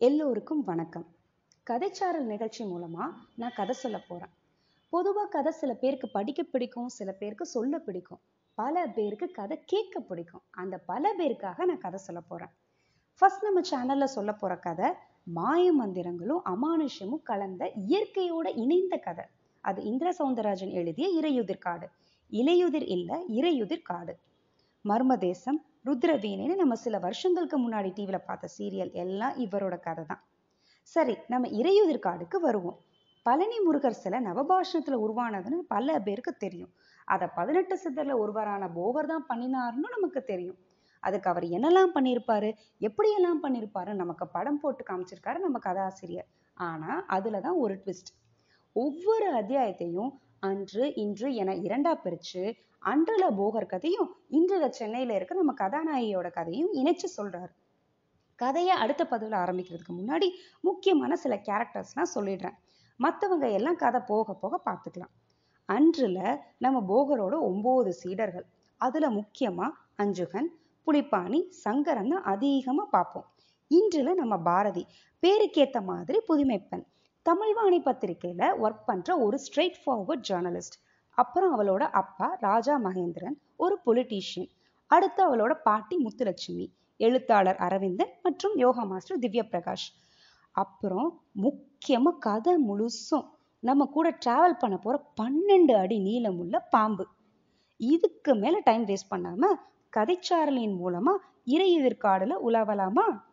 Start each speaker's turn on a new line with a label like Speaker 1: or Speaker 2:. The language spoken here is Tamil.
Speaker 1: எல்லோருக்கும் வணக்கம் கதைச்சாரல் நிகழ்ச்சி மூலமா நான் கதை சொல்ல போறேன் பொதுவா கதை சில பேருக்கு படிக்க பிடிக்கும் சில பேருக்கு சொல்ல பிடிக்கும் பல பேருக்கு கதை கேட்க பிடிக்கும் அந்த பல பேருக்காக நான் கதை சொல்ல போறேன் ஃபர்ஸ்ட் நம்ம சேனல்ல சொல்ல போற கதை மாய மந்திரங்களும் அமானுஷ்யமும் கலந்த இயற்கையோட இணைந்த கதை அது இந்திர சவுந்தரராஜன் எழுதிய இறையுதிர் காடு இலையுதிர் இல்ல இறையுதிர் காடு மர்மதேசம் ருத்ரவீணைன்னு நம்ம சில வருஷங்களுக்கு முன்னாடி டிவியில பார்த்த சீரியல் எல்லாம் இவரோட கதை தான் சரி நம்ம இறையுதிர் காடுக்கு வருவோம் பழனி முருகர் சிலை நவபாஷணத்துல உருவானதுன்னு பல பேருக்கு தெரியும் அதை பதினெட்டு சித்தர்ல ஒருவரான போகர் தான் பண்ணினாருன்னு நமக்கு தெரியும் அதுக்கு அவர் என்னெல்லாம் பண்ணியிருப்பாரு எப்படியெல்லாம் பண்ணியிருப்பாரு நமக்கு படம் போட்டு காமிச்சிருக்காரு நம்ம கதாசிரியர் ஆனா அதுலதான் ஒரு ட்விஸ்ட் ஒவ்வொரு அத்தியாயத்தையும் அன்று இன்று என இரண்டா பிரிச்சு அன்றுல போகர் கதையும் இன்றுல சென்னையில இருக்க நம்ம கதாநாயகியோட கதையும் இணைச்சு சொல்றாரு கதையை அடுத்த பதிவுல ஆரம்பிக்கிறதுக்கு முன்னாடி முக்கியமான சில கேரக்டர்ஸ்லாம் சொல்லிடுறேன் மத்தவங்க எல்லாம் கதை போக போக பார்த்துக்கலாம் அன்றுல நம்ம போகரோட ஒன்பது சீடர்கள் அதுல முக்கியமா அஞ்சுகன் புலிப்பாணி சங்கரன் தான் அதிகமா பார்ப்போம் இன்றுல நம்ம பாரதி பேருக்கேத்த மாதிரி புதுமைப்பெண் தமிழ்வாணி பத்திரிகையில ஒர்க் பண்ற ஒரு ஸ்ட்ரெயிட் ஃபார்வர்ட் ஜேர்னலிஸ்ட் அப்புறம் அவளோட அப்பா ராஜா மகேந்திரன் ஒரு பொலிட்டீஷியன் அடுத்து அவளோட பாட்டி முத்துலட்சுமி எழுத்தாளர் அரவிந்தன் மற்றும் யோகா மாஸ்டர் திவ்ய பிரகாஷ் அப்புறம் முக்கியமா கதை முழுசும் நம்ம கூட டிராவல் பண்ண போற பன்னெண்டு அடி நீளமுள்ள பாம்பு இதுக்கு மேல டைம் வேஸ்ட் பண்ணாம கதைச்சாரலின் மூலமா இறையுதிர் காடுல உலாவலாமா